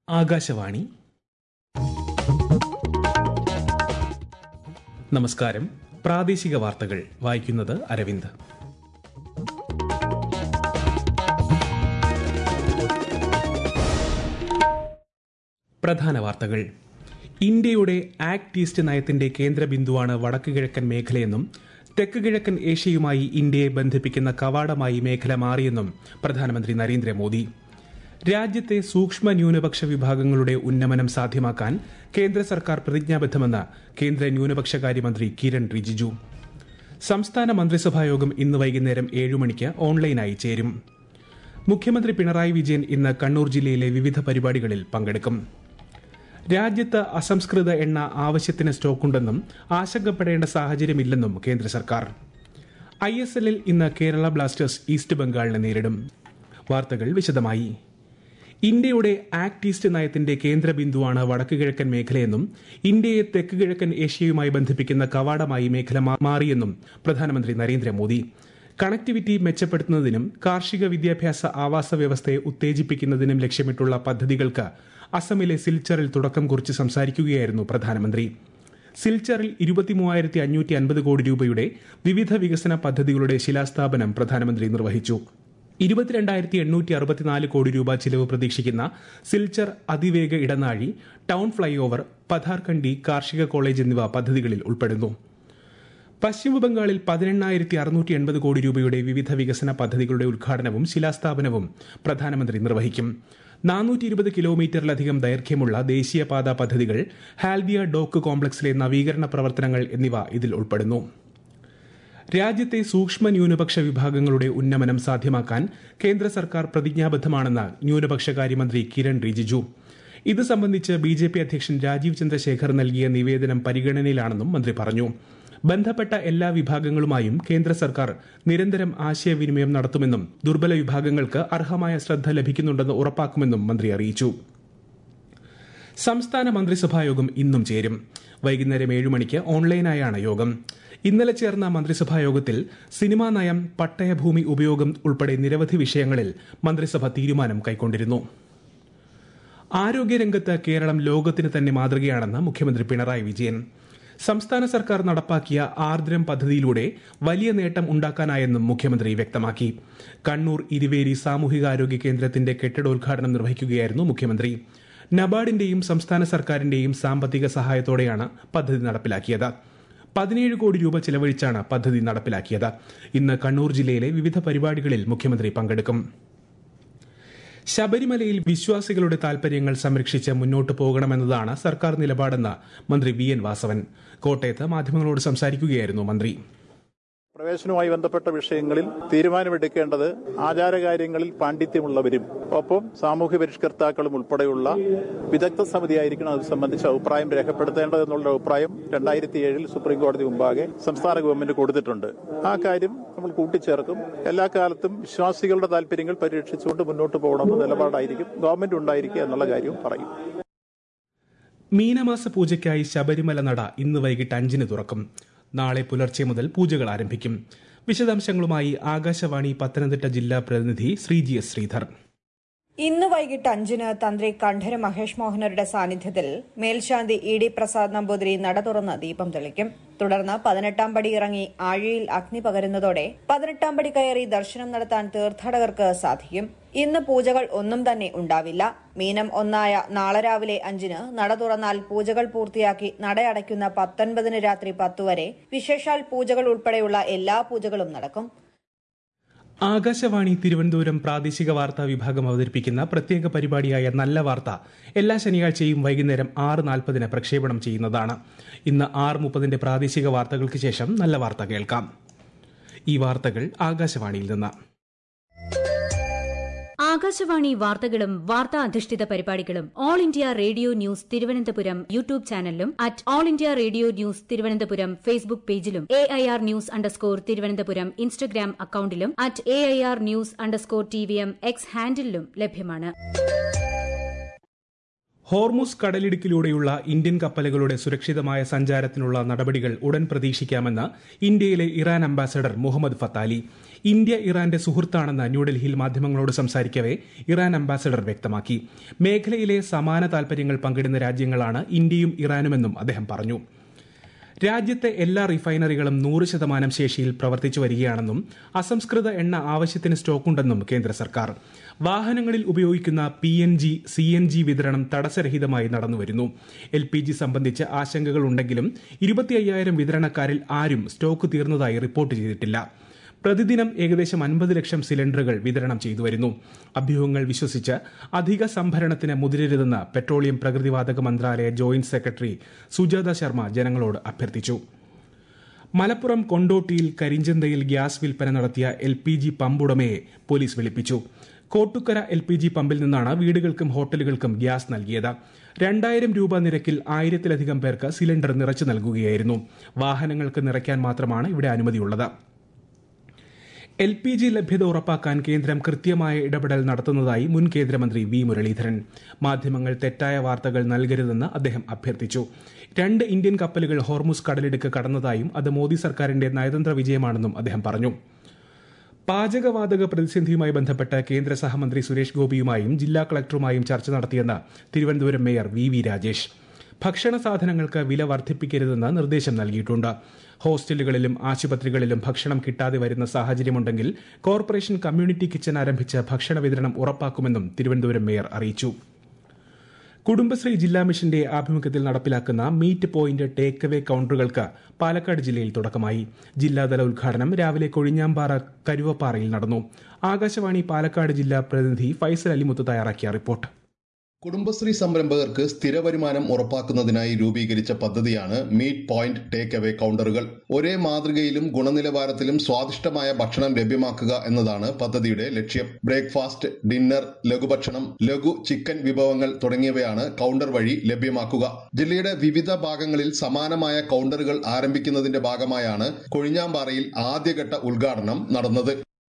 ആകാശവാണി നമസ്കാരം പ്രാദേശിക വാർത്തകൾ വായിക്കുന്നത് അരവിന്ദ് പ്രധാന വാർത്തകൾ ഇന്ത്യയുടെ ആക്ട് ഈസ്റ്റ് നയത്തിന്റെ കേന്ദ്ര ബിന്ദുവാണ് വടക്ക് കിഴക്കൻ മേഖലയെന്നും തെക്ക് കിഴക്കൻ ഏഷ്യയുമായി ഇന്ത്യയെ ബന്ധിപ്പിക്കുന്ന കവാടമായി മേഖല മാറിയെന്നും പ്രധാനമന്ത്രി നരേന്ദ്രമോദി രാജ്യത്തെ സൂക്ഷ്മ ന്യൂനപക്ഷ വിഭാഗങ്ങളുടെ ഉന്നമനം സാധ്യമാക്കാൻ കേന്ദ്ര സർക്കാർ പ്രതിജ്ഞാബദ്ധമെന്ന് കേന്ദ്ര ന്യൂനപക്ഷകാര്യമന്ത്രി കിരൺ റിജിജു സംസ്ഥാന മന്ത്രിസഭായോഗം ഇന്ന് വൈകുന്നേരം ഏഴു മണിക്ക് ഓൺലൈനായി ചേരും മുഖ്യമന്ത്രി പിണറായി വിജയൻ ഇന്ന് കണ്ണൂർ ജില്ലയിലെ വിവിധ പരിപാടികളിൽ പങ്കെടുക്കും രാജ്യത്ത് അസംസ്കൃത എണ്ണ ആവശ്യത്തിന് സ്റ്റോക്കുണ്ടെന്നും ആശങ്കപ്പെടേണ്ട സാഹചര്യമില്ലെന്നും കേന്ദ്ര സർക്കാർ ഐ എസ് എല്ലിൽ ഇന്ന് കേരള ബ്ലാസ്റ്റേഴ്സ് ഈസ്റ്റ് ബംഗാളിനെ നേരിടും വാർത്തകൾ വിശദമായി ഇന്ത്യയുടെ ആക്ട് ഈസ്റ്റ് നയത്തിന്റെ കേന്ദ്ര ബിന്ദുവാണ് വടക്ക് കിഴക്കൻ മേഖലയെന്നും ഇന്ത്യയെ തെക്ക് കിഴക്കൻ ഏഷ്യയുമായി ബന്ധിപ്പിക്കുന്ന കവാടമായി മേഖല മാ- മാറിയെന്നും പ്രധാനമന്ത്രി നരേന്ദ്രമോദി കണക്ടിവിറ്റി മെച്ചപ്പെടുത്തുന്നതിനും കാർഷിക വിദ്യാഭ്യാസ ആവാസ വ്യവസ്ഥയെ ഉത്തേജിപ്പിക്കുന്നതിനും ലക്ഷ്യമിട്ടുള്ള പദ്ധതികൾക്ക് അസമിലെ സിൽച്ചറിൽ തുടക്കം കുറിച്ച് സംസാരിക്കുകയായിരുന്നു പ്രധാനമന്ത്രി സിൽച്ചറിൽ ഇരുപത്തിമൂവായിരത്തി അഞ്ഞൂറ്റി അൻപത് കോടി രൂപയുടെ വിവിധ വികസന പദ്ധതികളുടെ ശിലാസ്ഥാപനം പ്രധാനമന്ത്രി നിർവഹിച്ചു ഇരുപത്തിരണ്ടായിരത്തി എണ്ണൂറ്റി അറുപത്തിനാല് കോടി രൂപ ചിലവ് പ്രതീക്ഷിക്കുന്ന സിൽച്ചർ അതിവേഗ ഇടനാഴി ടൗൺ ഫ്ളൈ ഓവർ പഥാർകണ്ടി കാർഷിക കോളേജ് എന്നിവ പദ്ധതികളിൽ ഉൾപ്പെടുന്നു പശ്ചിമബംഗാളിൽ പതിനെണ്ണായിരത്തി അറുന്നൂറ്റി എൺപത് കോടി രൂപയുടെ വിവിധ വികസന പദ്ധതികളുടെ ഉദ്ഘാടനവും ശിലാസ്ഥാപനവും പ്രധാനമന്ത്രി നിർവഹിക്കും നാനൂറ്റി ഇരുപത് കിലോമീറ്ററിലധികം ദൈർഘ്യമുള്ള ദേശീയപാത പദ്ധതികൾ ഹാൽദിയ ഡോക്ക് കോംപ്ലക്സിലെ നവീകരണ പ്രവർത്തനങ്ങൾ എന്നിവ ഇതിൽ ഉൾപ്പെടുന്നു രാജ്യത്തെ സൂക്ഷ്മ ന്യൂനപക്ഷ വിഭാഗങ്ങളുടെ ഉന്നമനം സാധ്യമാക്കാൻ കേന്ദ്ര സർക്കാർ പ്രതിജ്ഞാബദ്ധമാണെന്ന് ന്യൂനപക്ഷകാര്യമന്ത്രി കിരൺ റിജിജു ഇത് സംബന്ധിച്ച് ബി ജെ പി അധ്യക്ഷൻ രാജീവ് ചന്ദ്രശേഖർ നൽകിയ നിവേദനം പരിഗണനയിലാണെന്നും മന്ത്രി പറഞ്ഞു ബന്ധപ്പെട്ട എല്ലാ വിഭാഗങ്ങളുമായും കേന്ദ്ര സർക്കാർ നിരന്തരം ആശയവിനിമയം നടത്തുമെന്നും ദുർബല വിഭാഗങ്ങൾക്ക് അർഹമായ ശ്രദ്ധ ലഭിക്കുന്നുണ്ടെന്ന് ഉറപ്പാക്കുമെന്നും മന്ത്രി അറിയിച്ചു സംസ്ഥാന മന്ത്രിസഭായോഗം ഇന്നും ചേരും വൈകുന്നേരം ഏഴു മണിക്ക് ഓൺലൈനായാണ് യോഗം ഇന്നലെ ചേർന്ന മന്ത്രിസഭാ യോഗത്തിൽ സിനിമാ നയം പട്ടയഭൂമി ഉപയോഗം ഉൾപ്പെടെ നിരവധി വിഷയങ്ങളിൽ മന്ത്രിസഭ തീരുമാനം കൈക്കൊണ്ടിരുന്നു ആരോഗ്യരംഗത്ത് കേരളം ലോകത്തിന് തന്നെ മാതൃകയാണെന്ന് മുഖ്യമന്ത്രി പിണറായി വിജയൻ സംസ്ഥാന സർക്കാർ നടപ്പാക്കിയ ആർദ്രം പദ്ധതിയിലൂടെ വലിയ നേട്ടം ഉണ്ടാക്കാനായെന്നും മുഖ്യമന്ത്രി വ്യക്തമാക്കി കണ്ണൂർ ഇരുവേരി സാമൂഹികാരോഗ്യ കേന്ദ്രത്തിന്റെ കെട്ടിടോദ്ഘാടനം നിർവഹിക്കുകയായിരുന്നു മുഖ്യമന്ത്രി നബാർഡിന്റെയും സംസ്ഥാന സർക്കാരിന്റെയും സാമ്പത്തിക സഹായത്തോടെയാണ് പദ്ധതി നടപ്പിലാക്കിയത് പതിനേഴ് കോടി രൂപ ചെലവഴിച്ചാണ് പദ്ധതി നടപ്പിലാക്കിയത് ഇന്ന് കണ്ണൂർ ജില്ലയിലെ വിവിധ പരിപാടികളിൽ മുഖ്യമന്ത്രി പങ്കെടുക്കും ശബരിമലയിൽ വിശ്വാസികളുടെ താൽപര്യങ്ങൾ സംരക്ഷിച്ച് മുന്നോട്ട് പോകണമെന്നതാണ് സർക്കാർ നിലപാടെന്ന് മന്ത്രി വി എൻ വാസവൻ കോട്ടയത്ത് മാധ്യമങ്ങളോട് സംസാരിക്കുകയായിരുന്നു മന്ത്രി പ്രവേശനവുമായി ബന്ധപ്പെട്ട വിഷയങ്ങളിൽ തീരുമാനമെടുക്കേണ്ടത് ആചാരകാര്യങ്ങളിൽ പാണ്ഡിത്യമുള്ളവരും ഒപ്പം സാമൂഹ്യ പരിഷ്കർത്താക്കളും ഉൾപ്പെടെയുള്ള വിദഗ്ധ സമിതിയായിരിക്കണം അത് സംബന്ധിച്ച് അഭിപ്രായം രേഖപ്പെടുത്തേണ്ടതെന്നുള്ള അഭിപ്രായം രണ്ടായിരത്തി ഏഴിൽ സുപ്രീം കോടതി മുമ്പാകെ സംസ്ഥാന ഗവൺമെന്റ് കൊടുത്തിട്ടുണ്ട് ആ കാര്യം നമ്മൾ കൂട്ടിച്ചേർക്കും എല്ലാ കാലത്തും വിശ്വാസികളുടെ താല്പര്യങ്ങൾ പരിരക്ഷിച്ചുകൊണ്ട് മുന്നോട്ട് പോകണമെന്ന നിലപാടായിരിക്കും ഗവൺമെന്റ് ഉണ്ടായിരിക്കുക എന്നുള്ള കാര്യവും പറയും മീനമാസ പൂജയ്ക്കായി ശബരിമല നട ഇന്ന് വൈകിട്ട് അഞ്ചിന് തുറക്കും നാളെ പുലർച്ചെ മുതൽ പൂജകൾ ആരംഭിക്കും വിശദാംശങ്ങളുമായി ആകാശവാണി പത്തനംതിട്ട ജില്ലാ പ്രതിനിധി ശ്രീജി എസ് ശ്രീധർ ഇന്ന് വൈകിട്ട് അഞ്ചിന് തന്ത്രി കണ്ഠര് മഹേഷ് മോഹനരുടെ സാന്നിധ്യത്തിൽ മേൽശാന്തി ഇ ഡി പ്രസാദ് നമ്പൂതിരി നട തുറന്ന് ദീപം തെളിക്കും തുടർന്ന് പതിനെട്ടാം പടി ഇറങ്ങി ആഴിയിൽ അഗ്നി പകരുന്നതോടെ പതിനെട്ടാം പടി കയറി ദർശനം നടത്താൻ തീർത്ഥാടകർക്ക് സാധിക്കും ഇന്ന് പൂജകൾ ഒന്നും തന്നെ ഉണ്ടാവില്ല മീനം ഒന്നായ നാളെ രാവിലെ അഞ്ചിന് നട തുറന്നാൽ പൂജകൾ പൂർത്തിയാക്കി നടയടയ്ക്കുന്ന പത്തൊൻപതിന് രാത്രി പത്തു വരെ വിശേഷാൽ പൂജകൾ ഉൾപ്പെടെയുള്ള എല്ലാ പൂജകളും നടക്കും ആകാശവാണി തിരുവനന്തപുരം പ്രാദേശിക വാർത്താ വിഭാഗം അവതരിപ്പിക്കുന്ന പ്രത്യേക പരിപാടിയായ നല്ല വാർത്ത എല്ലാ ശനിയാഴ്ചയും വൈകുന്നേരം ആറ് നാൽപ്പതിന് പ്രക്ഷേപണം ചെയ്യുന്നതാണ് ഇന്ന് ആറ് മുപ്പതിന്റെ പ്രാദേശിക വാർത്തകൾക്ക് ശേഷം നല്ല വാർത്ത കേൾക്കാം ഈ വാർത്തകൾ ആകാശവാണിയിൽ നിന്ന് ആകാശവാണി വാർത്തകളും വാർത്താ അധിഷ്ഠിത പരിപാടികളും all India radio news Thiruvananthapuram YouTube ചാനലിലും at all India radio news Thiruvananthapuram Facebook പേജിലും A I R news underscore Thiruvananthapuram Instagram അക്കൌണ്ടിലും at A I R news underscore T V M X ഹാൻഡിലും ലഭ്യമാണ് ഹോർമുസ് കടലിടുക്കിലൂടെയുള്ള ഇന്ത്യൻ കപ്പലുകളുടെ സുരക്ഷിതമായ സഞ്ചാരത്തിനുള്ള നടപടികൾ ഉടൻ പ്രതീക്ഷിക്കാമെന്ന് ഇന്ത്യയിലെ Iran ambassador Muhammad Fathali India ഇറാന്റെ സുഹൃത്താണെന്ന് ന്യൂഡൽഹിയിൽ മാധ്യമങ്ങളോട് സംസാരിക്കവെ ഇറാൻ അംബാസഡർ വ്യക്തമാക്കി മേഖലയിലെ സമാന താൽപര്യങ്ങൾ പങ്കിടുന്ന രാജ്യങ്ങളാണ് ഇന്ത്യയും ഇറാനുമെന്നും അദ്ദേഹം പറഞ്ഞു രാജ്യത്തെ എല്ലാ റിഫൈനറികളും നൂറ് ശതമാനം ശേഷിയിൽ പ്രവർത്തിച്ചു വരികയാണെന്നും അസംസ്കൃത എണ്ണ ആവശ്യത്തിന് സ്റ്റോക്കുണ്ടെന്നും കേന്ദ്ര സർക്കാർ വാഹനങ്ങളിൽ ഉപയോഗിക്കുന്ന P N G C N G വിതരണം തടസ്സരഹിതമായി നടന്നുവരുന്നു എൽ പി ജി സംബന്ധിച്ച് ആശങ്കകൾ ഉണ്ടെങ്കിലും ഇരുപത്തി അയ്യായിരം വിതരണക്കാരിൽ ആരും സ്റ്റോക്ക് തീർന്നതായി റിപ്പോർട്ട് ചെയ്തിട്ടില്ല പ്രതിദിനം ഏകദേശം അൻപത് ലക്ഷം സിലിണ്ടറുകൾ വിതരണം ചെയ്തു വരുന്നു അഭ്യൂഹങ്ങൾ വിശ്വസിച്ച് അധിക സംഭരണത്തിന് മുതിരരുതെന്ന് പെട്രോളിയം പ്രകൃതിവാതക മന്ത്രാലയ ജോയിന്റ് സെക്രട്ടറി സുജാത ശർമ്മ ജനങ്ങളോട് അഭ്യർത്ഥിച്ചു മലപ്പുറം കൊണ്ടോട്ടിയിൽ കരിഞ്ചന്തയിൽ ഗ്യാസ് വിൽപ്പന നടത്തിയ എൽ പി ജി പമ്പുടമയെ പോലീസ് വിളിപ്പിച്ചു കോട്ടുക്കര എൽ പി ജി പമ്പിൽ നിന്നാണ് വീടുകൾക്കും ഹോട്ടലുകൾക്കും ഗ്യാസ് നൽകിയത് രണ്ടായിരം രൂപ നിരക്കിൽ ആയിരത്തിലധികം പേർക്ക് സിലിണ്ടർ നിറച്ചു നൽകുകയായിരുന്നു വാഹനങ്ങൾക്ക് നിറയ്ക്കാൻ മാത്രമാണ് ഇവിടെ അനുമതിയുള്ളത് എൽ പി ജി ലഭ്യത ഉറപ്പാക്കാൻ കേന്ദ്രം കൃത്യമായ ഇടപെടൽ നടത്തുന്നതായി മുൻ കേന്ദ്രമന്ത്രി വി മുരളീധരൻ മാധ്യമങ്ങൾ തെറ്റായ വാർത്തകൾ നൽകരുതെന്ന് അദ്ദേഹം അഭ്യർത്ഥിച്ചു രണ്ട് ഇന്ത്യൻ കപ്പലുകൾ ഹോർമുസ് കടലിടുക്ക് കടന്നതായും അത് മോദി സർക്കാരിന്റെ നയതന്ത്ര വിജയമാണെന്നും അദ്ദേഹം പറഞ്ഞു പാചകവാതക പ്രതിസന്ധിയുമായി ബന്ധപ്പെട്ട് കേന്ദ്ര സഹമന്ത്രി സുരേഷ് ഗോപിയുമായും ജില്ലാ കളക്ടറുമായും ചർച്ച നടത്തിയെന്ന് Thiruvananthapuram mayor V V Rajesh ഭക്ഷണ സാധനങ്ങൾക്ക് വില വർദ്ധിപ്പിക്കരുതെന്ന് നിർദ്ദേശം നൽകിയിട്ടുണ്ട് ഹോസ്റ്റലുകളിലും ആശുപത്രികളിലും ഭക്ഷണം കിട്ടാതെ വരുന്ന സാഹചര്യമുണ്ടെങ്കിൽ കോർപ്പറേഷൻ കമ്മ്യൂണിറ്റി കിച്ചൺ ആരംഭിച്ച് ഭക്ഷണ വിതരണം ഉറപ്പാക്കുമെന്നും തിരുവനന്തപുരം മേയർ അറിയിച്ചു കുടുംബശ്രീ ജില്ലാ മിഷന്റെ ആഭിമുഖ്യത്തിൽ നടപ്പിലാക്കുന്ന മീറ്റ് പോയിന്റ് ടേക്ക് അവേ കൌണ്ടറുകൾക്ക് പാലക്കാട് ജില്ലയിൽ തുടക്കമായി ജില്ലാതല ഉദ്ഘാടനം രാവിലെ കൊഴിഞ്ഞാമ്പാറ കരുവപ്പാറയിൽ നടന്നു ആകാശവാണി പാലക്കാട് ജില്ലാ പ്രതിനിധി ഫൈസൽ അലിമുത്ത് തയ്യാറാക്കിയ റിപ്പോർട്ട് കുടുംബശ്രീ സംരംഭകർക്ക് സ്ഥിര വരുമാനം ഉറപ്പാക്കുന്നതിനായി രൂപീകരിച്ച പദ്ധതിയാണ് മീറ്റ് പോയിന്റ് ടേക്ക് അവേ കൌണ്ടറുകൾ ഒരേ മാതൃകയിലും ഗുണനിലവാരത്തിലും സ്വാദിഷ്ടമായ ഭക്ഷണം ലഭ്യമാക്കുക എന്നതാണ് പദ്ധതിയുടെ ലക്ഷ്യം ബ്രേക്ക്ഫാസ്റ്റ് ഡിന്നർ ലഘുഭക്ഷണം ലഘു ചിക്കൻ വിഭവങ്ങൾ തുടങ്ങിയവയാണ് കൌണ്ടർ വഴി ലഭ്യമാക്കുക ജില്ലയുടെ വിവിധ ഭാഗങ്ങളിൽ സമാനമായ കൌണ്ടറുകൾ ആരംഭിക്കുന്നതിന്റെ ഭാഗമായാണ് കൊഴിഞ്ഞാമ്പാറയിൽ ആദ്യഘട്ട ഉദ്ഘാടനം നടന്നത്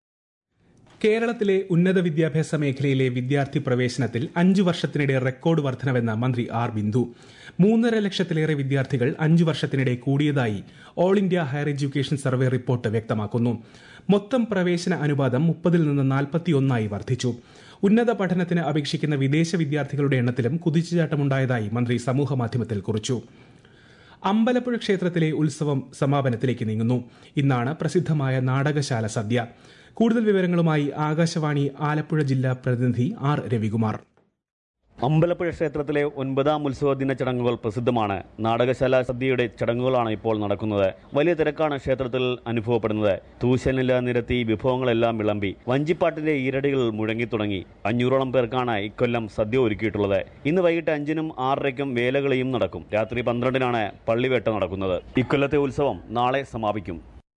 കേരളത്തിലെ ഉന്നത വിദ്യാഭ്യാസ മേഖലയിലെ വിദ്യാർത്ഥി പ്രവേശനത്തിൽ അഞ്ചു വർഷത്തിനിടെ റെക്കോർഡ് വർധനവെന്ന് മന്ത്രി ആർ ബിന്ദു മൂന്നര ലക്ഷത്തിലേറെ വിദ്യാർത്ഥികൾ അഞ്ചു വർഷത്തിനിടെ കൂടിയതായി all India higher education survey report വ്യക്തമാക്കുന്നു മൊത്തം പ്രവേശന അനുപാതം മുപ്പതിൽ നിന്ന് നാൽപ്പത്തിയൊന്നായി വർദ്ധിച്ചു ഉന്നത പഠനത്തിന് അപേക്ഷിക്കുന്ന വിദേശ വിദ്യാർത്ഥികളുടെ എണ്ണത്തിലും കുതിച്ചുചാട്ടമുണ്ടായതായി മന്ത്രി സമൂഹമാധ്യമത്തിൽ കുറിച്ചു അമ്പലപ്പുഴ ക്ഷേത്രത്തിലെ ഉത്സവം സമാപനത്തിലേക്ക് നീങ്ങുന്നു ഇന്നാണ് പ്രസിദ്ധമായ നാടകശാല സദ്യ കൂടുതൽ വിവരങ്ങളുമായി ആകാശവാണി ആലപ്പുഴ ജില്ലാ പ്രതിനിധി ആർ രവികുമാർ അമ്പലപ്പുഴ ക്ഷേത്രത്തിലെ ഒൻപതാം ഉത്സവ ദിന ചടങ്ങുകൾ പ്രസിദ്ധമാണ് നാടകശാല സദ്യയുടെ ചടങ്ങുകളാണ് ഇപ്പോൾ നടക്കുന്നത് വലിയ തിരക്കാണ് ക്ഷേത്രത്തിൽ അനുഭവപ്പെടുന്നത് തൂശനില നിരത്തി വിഭവങ്ങളെല്ലാം വിളമ്പി വഞ്ചിപ്പാട്ടിന്റെ ഈരടികൾ മുഴങ്ങിത്തുടങ്ങി അഞ്ഞൂറോളം പേർക്കാണ് ഇക്കൊല്ലം സദ്യ ഒരുക്കിയിട്ടുള്ളത് ഇന്ന് വൈകിട്ട് അഞ്ചിനും ആറരയ്ക്കും വേലകളെയും നടക്കും രാത്രി പന്ത്രണ്ടിനാണ് പള്ളിവേട്ട നടക്കുന്നത് ഇക്കൊല്ലത്തെ ഉത്സവം നാളെ സമാപിക്കും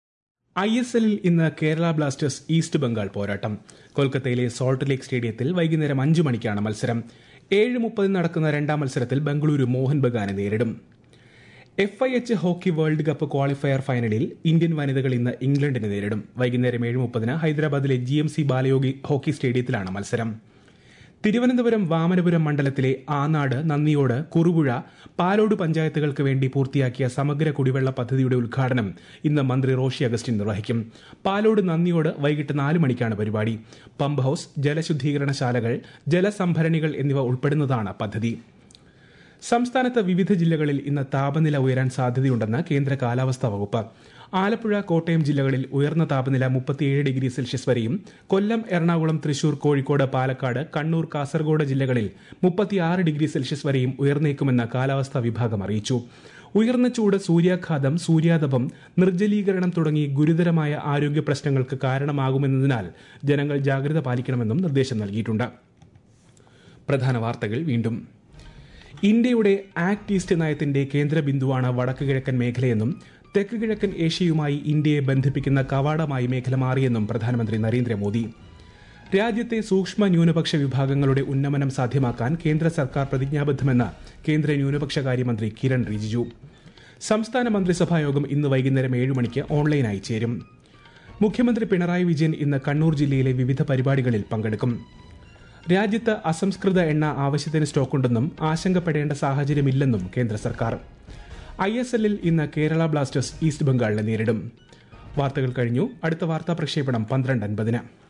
ഐ എസ് എല്ലിൽ ഇന്ന് കേരള ബ്ലാസ്റ്റേഴ്സ് ഈസ്റ്റ് ബംഗാൾ പോരാട്ടം കൊൽക്കത്തയിലെ സോൾട്ട് ലേക്ക് സ്റ്റേഡിയത്തിൽ വൈകുന്നേരം അഞ്ചു മണിക്കാണ് മത്സരം ഏഴ് മുപ്പതിന് നടക്കുന്ന രണ്ടാം മത്സരത്തിൽ ബംഗളൂരു മോഹൻ ബഗാനെ നേരിടും F I H hockey world cup qualifier ഫൈനലിൽ ഇന്ത്യൻ വനിതകൾ ഇന്ന് ഇംഗ്ലണ്ടിനെ നേരിടും വൈകുന്നേരം ഏഴ് മുപ്പതിന് ഹൈദരാബാദിലെ G M C Balayogi hockey സ്റ്റേഡിയത്തിലാണ് മത്സരം തിരുവനന്തപുരം വാമനപുരം മണ്ഡലത്തിലെ ആനാട് നന്ദിയോട് കുറുപുഴ പാലോട് പഞ്ചായത്തുകൾക്ക് വേണ്ടി പൂർത്തിയാക്കിയ സമഗ്ര കുടിവെള്ള പദ്ധതിയുടെ ഉദ്ഘാടനം ഇന്ന് മന്ത്രി റോഷി അഗസ്റ്റിൻ നിർവഹിക്കും പാലോട് നന്ദിയോട് വൈകിട്ട് നാല് മണിക്കാണ് പരിപാടി പമ്പ് ഹൌസ് ജലശുദ്ധീകരണശാലകൾ ജലസംഭരണികൾ എന്നിവ ഉൾപ്പെടുന്നതാണ് പദ്ധതി സംസ്ഥാനത്ത് വിവിധ ജില്ലകളിൽ ഇന്ന് താപനില ഉയരാൻ സാധ്യതയുണ്ടെന്ന് കേന്ദ്ര കാലാവസ്ഥാ വകുപ്പ് ആലപ്പുഴ കോട്ടയം ജില്ലകളിൽ ഉയർന്ന താപനില മുപ്പത്തിയേഴ് ഡിഗ്രി സെൽഷ്യസ് വരെയും കൊല്ലം എറണാകുളം തൃശൂർ കോഴിക്കോട് പാലക്കാട് കണ്ണൂർ കാസർഗോഡ് ജില്ലകളിൽ മുപ്പത്തിയാറ് ഡിഗ്രി സെൽഷ്യസ് വരെയും ഉയർന്നേക്കുമെന്ന് കാലാവസ്ഥാ വിഭാഗം അറിയിച്ചു ഉയർന്ന ചൂട് സൂര്യാഘാതം സൂര്യാതപം നിർജ്ജലീകരണം തുടങ്ങി ഗുരുതരമായ ആരോഗ്യ പ്രശ്നങ്ങൾക്ക് കാരണമാകുമെന്നതിനാൽ ജനങ്ങൾ ജാഗ്രത പാലിക്കണമെന്നും നിർദ്ദേശം നൽകിയിട്ടുണ്ട് പ്രധാന വാർത്തകൾ വീണ്ടും ഇന്ത്യയുടെ ആക്ട് ഈസ്റ്റ് നയത്തിന്റെ കേന്ദ്ര ബിന്ദുവാണ് വടക്ക് കിഴക്കൻ മേഖലയെന്നും തെക്ക് കിഴക്കൻ ഏഷ്യയുമായി ഇന്ത്യയെ ബന്ധിപ്പിക്കുന്ന കവാടമായി മേഖല മാറിയെന്നും പ്രധാനമന്ത്രി നരേന്ദ്രമോദി രാജ്യത്തെ സൂക്ഷ്മ ന്യൂനപക്ഷ വിഭാഗങ്ങളുടെ ഉന്നമനം സാധ്യമാക്കാൻ കേന്ദ്ര സർക്കാർ പ്രതിജ്ഞാബദ്ധമെന്ന് കേന്ദ്ര ന്യൂനപക്ഷകാര്യമന്ത്രി കിരൺ റിജിജു സംസ്ഥാന മന്ത്രിസഭാ യോഗം ഇന്ന് വൈകുന്നേരം ഏഴ് മണിക്ക് ഓൺലൈനായി ചേരും മുഖ്യമന്ത്രി പിണറായി വിജയൻ ഇന്ന് കണ്ണൂർ ജില്ലയിലെ വിവിധ പരിപാടികളിൽ പങ്കെടുക്കും രാജ്യത്ത് അസംസ്കൃത എണ്ണ ആവശ്യത്തിന് സ്റ്റോക്കുണ്ടെന്നും ആശങ്കപ്പെടേണ്ട സാഹചര്യമില്ലെന്നും കേന്ദ്ര സർക്കാർ ഐ എസ് എല്ലിൽ ഇന്ന് കേരള ബ്ലാസ്റ്റേഴ്സ് ഈസ്റ്റ് ബംഗാളിനെ നേരിടും വാർത്തകൾ കഴിഞ്ഞു അടുത്ത വാർത്താ പ്രക്ഷേപണം പന്ത്രണ്ട് അൻപതിന്